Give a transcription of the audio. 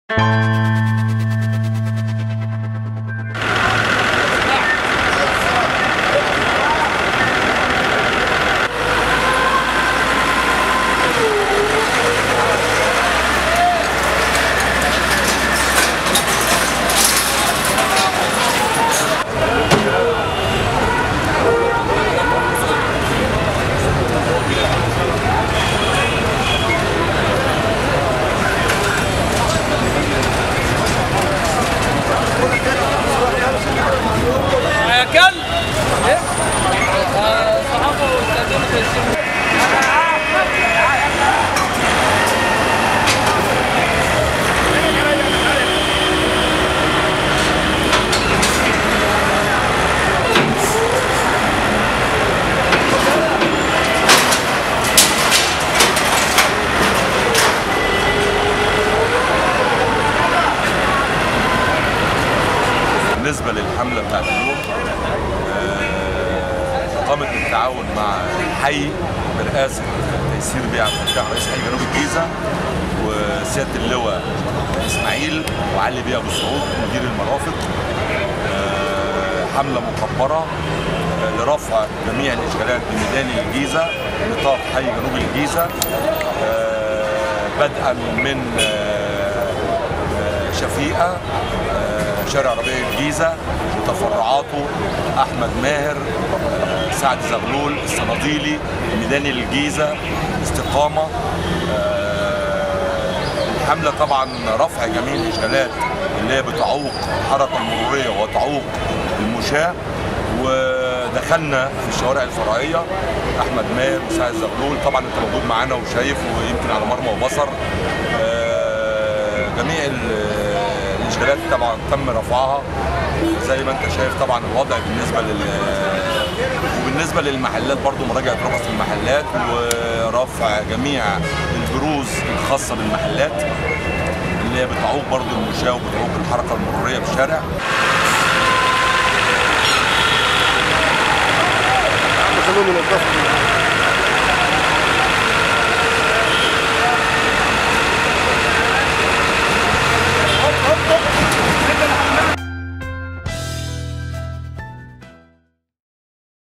يا كلب ايه؟ صحابه واستاذنه في السجن بالنسبة للحملة بتاعت اليوم آه، قامت بالتعاون مع الحي برئاسة تيسير بيه عبد الفتاح رئيس حي جنوب الجيزة وسيادة اللواء إسماعيل وعلي بيه أبو سعود مدير المرافق آه، حملة مكبرة آه، لرفع جميع الإشكالات بميدان الجيزة نطاق حي جنوب الجيزة آه، بدءا من آه، آه، شفيقة آه، شارع ربيع الجيزة وتفرعاته أحمد ماهر آه، سعد زغلول الصناديلي ميدان الجيزة استقامة آه، الحملة طبعا رفع جميع الإشكالات اللي هي بتعوق الحركة المرورية وتعوق المشاة ودخلنا في الشوارع الفرعية أحمد ماهر وسعد زغلول طبعا أنت موجود معانا وشايف ويمكن على مرمى وبصر آه، جميع ال- الاشكالات طبعا تم رفعها زي ما انت شايف طبعا الوضع بالنسبه لل وبالنسبه للمحلات برضو مراجعه رخص المحلات ورفع جميع البروز الخاصه بالمحلات اللي هي بتعوق برضو المشاة وبتعوق الحركه المروريه في الشارع خلوهم ينظفوا